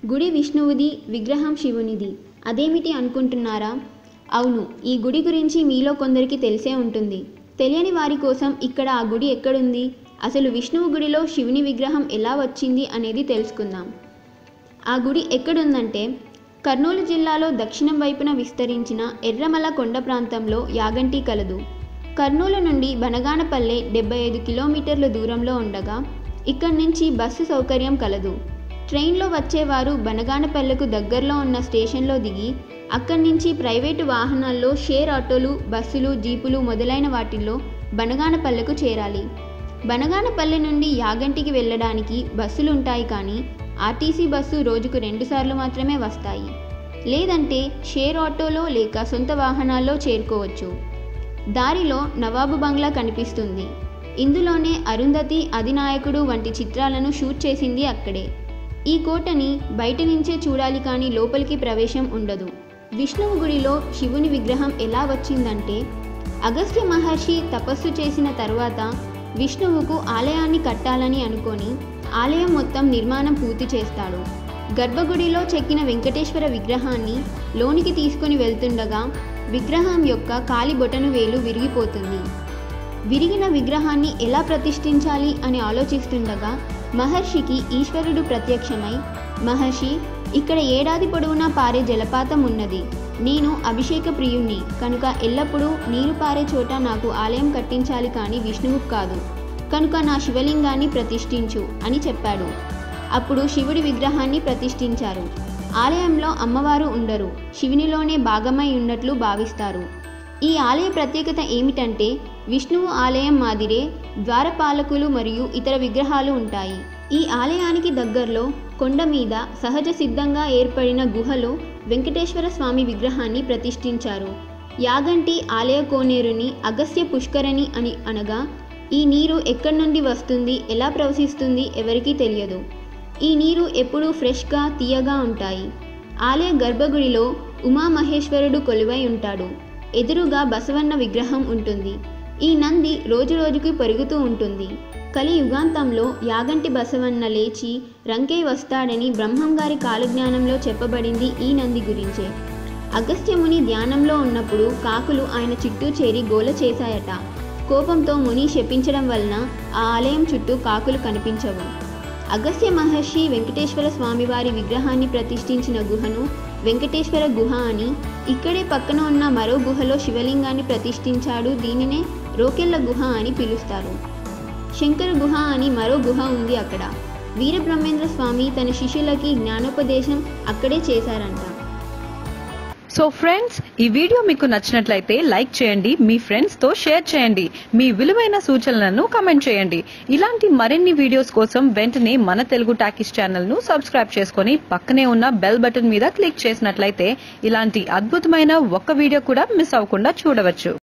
గుడి విష్ణువుది విగ్రహం శివునిది అదేమిటి అనుకుంటున్నారా అవును ఈ గుడి గురించి మీలో కొందరికి తెలిసే ఉంటుంది తెలియని వారి కోసం ఇక్కడ ఆ గుడి ఎక్కడుంది అసలు విష్ణువు గుడిలో శివుని విగ్రహం ఎలా వచ్చింది అనేది తెలుసుకుందాం ఆ గుడి ఎక్కడుందంటే కర్నూలు జిల్లాలో దక్షిణం వైపున విస్తరించిన ఎర్రమల కొండ ప్రాంతంలో యాగంటి కలదు కర్నూలు నుండి బనగానపల్లె డెబ్బై ఐదు కిలోమీటర్ల దూరంలో ఉండగా ఇక్కడి నుంచి బస్సు సౌకర్యం కలదు ట్రైన్లో వచ్చేవారు బనగానపల్లెకు దగ్గరలో ఉన్న స్టేషన్లో దిగి అక్కడి నుంచి ప్రైవేటు వాహనాల్లో షేర్ ఆటోలు బస్సులు జీపులు మొదలైన వాటిల్లో బనగానపల్లెకు చేరాలి బనగానపల్లె నుండి యాగంటికి వెళ్ళడానికి బస్సులు ఉంటాయి కానీ ఆర్టీసీ బస్సు రోజుకు రెండుసార్లు మాత్రమే వస్తాయి లేదంటే షేర్ ఆటోలో లేక సొంత వాహనాల్లో చేరుకోవచ్చు దారిలో నవాబు బంగ్లా కనిపిస్తుంది ఇందులోనే అరుంధతి అధినాయకుడు వంటి చిత్రాలను షూట్ చేసింది అక్కడే ఈ కోటని బయట నుంచే చూడాలి కానీ లోపలికి ప్రవేశం ఉండదు విష్ణువు గుడిలో శివుని విగ్రహం ఎలా వచ్చిందంటే అగస్త్య మహర్షి తపస్సు చేసిన తర్వాత విష్ణువుకు ఆలయాన్ని కట్టాలని అనుకొని ఆలయం మొత్తం నిర్మాణం పూర్తి చేస్తాడు గర్భగుడిలో చెక్కిన వెంకటేశ్వర విగ్రహాన్ని లోనికి తీసుకొని వెళ్తుండగా విగ్రహం యొక్క కాలి బొటను వేలు విరిగిపోతుంది విరిగిన విగ్రహాన్ని ఎలా ప్రతిష్ఠించాలి అని ఆలోచిస్తుండగా మహర్షికి ఈశ్వరుడు ప్రత్యక్షమై మహర్షి ఇక్కడ ఏడాది పొడవునా పారే జలపాతం ఉన్నది నేను అభిషేక ప్రియుణ్ణి కనుక ఎల్లప్పుడూ నీరు పారే చోట నాకు ఆలయం కట్టించాలి కానీ విష్ణువుకు కాదు కనుక నా శివలింగాన్ని ప్రతిష్ఠించు అని చెప్పాడు అప్పుడు శివుడి విగ్రహాన్ని ప్రతిష్ఠించారు ఆలయంలో అమ్మవారు ఉండరు శివునిలోనే భాగమై ఉన్నట్లు భావిస్తారు ఈ ఆలయ ప్రత్యేకత ఏమిటంటే విష్ణువు ఆలయం మాదిరే ద్వారపాలకులు మరియు ఇతర విగ్రహాలు ఉంటాయి ఈ ఆలయానికి దగ్గరలో కొండ మీద సహజ సిద్ధంగా ఏర్పడిన గుహలో వెంకటేశ్వర స్వామి విగ్రహాన్ని ప్రతిష్ఠించారు యాగంటి ఆలయ కోనేరుని అగస్త్య పుష్కరణి అని అనగా ఈ నీరు ఎక్కడి నుండి వస్తుంది ఎలా ప్రవహిస్తుంది ఎవరికీ తెలియదు ఈ నీరు ఎప్పుడూ ఫ్రెష్గా తీయగా ఉంటాయి ఆలయ గర్భగుడిలో ఉమామహేశ్వరుడు కొలువై ఉంటాడు ఎదురుగా బసవన్న విగ్రహం ఉంటుంది ఈ నంది రోజురోజుకి పెరుగుతూ ఉంటుంది కలి యుగాంతంలో యాగంటి బసవన్న లేచి రంకే వస్తాడని బ్రహ్మంగారి కాలజ్ఞానంలో చెప్పబడింది ఈ నంది గురించే అగస్త్యముని ధ్యానంలో ఉన్నప్పుడు కాకులు ఆయన చుట్టూ చేరి గోల చేశాయట కోపంతో ముని శపించడం వలన ఆ ఆలయం చుట్టూ కాకులు కనిపించవు అగస్త్య మహర్షి వెంకటేశ్వర స్వామివారి విగ్రహాన్ని ప్రతిష్ఠించిన గుహను వెంకటేశ్వర గుహ అని ఇక్కడే పక్కన ఉన్న మరో గుహలో శివలింగాన్ని ప్రతిష్ఠించాడు దీనినే రోకెళ్ళ గుహ అని పిలుస్తారు శంకర గుహ అని మరో గుహ ఉంది అక్కడ వీరబ్రహ్మేంద్ర స్వామి తన శిష్యులకి జ్ఞానోపదేశం అక్కడే చేశారంట సో ఫ్రెండ్స్ ఈ వీడియో మీకు నచ్చినట్లయితే లైక్ చేయండి మీ ఫ్రెండ్స్ తో షేర్ చేయండి మీ విలువైన సూచనలను కమెంట్ చేయండి ఇలాంటి మరిన్ని వీడియోస్ కోసం వెంటనే మన తెలుగు టాకీస్ ఛానల్ ను సబ్స్క్రైబ్ చేసుకొని పక్కనే ఉన్న బెల్ బటన్ మీద క్లిక్ చేసినట్లయితే ఇలాంటి అద్భుతమైన ఒక్క వీడియో కూడా మిస్ అవ్వకుండా చూడవచ్చు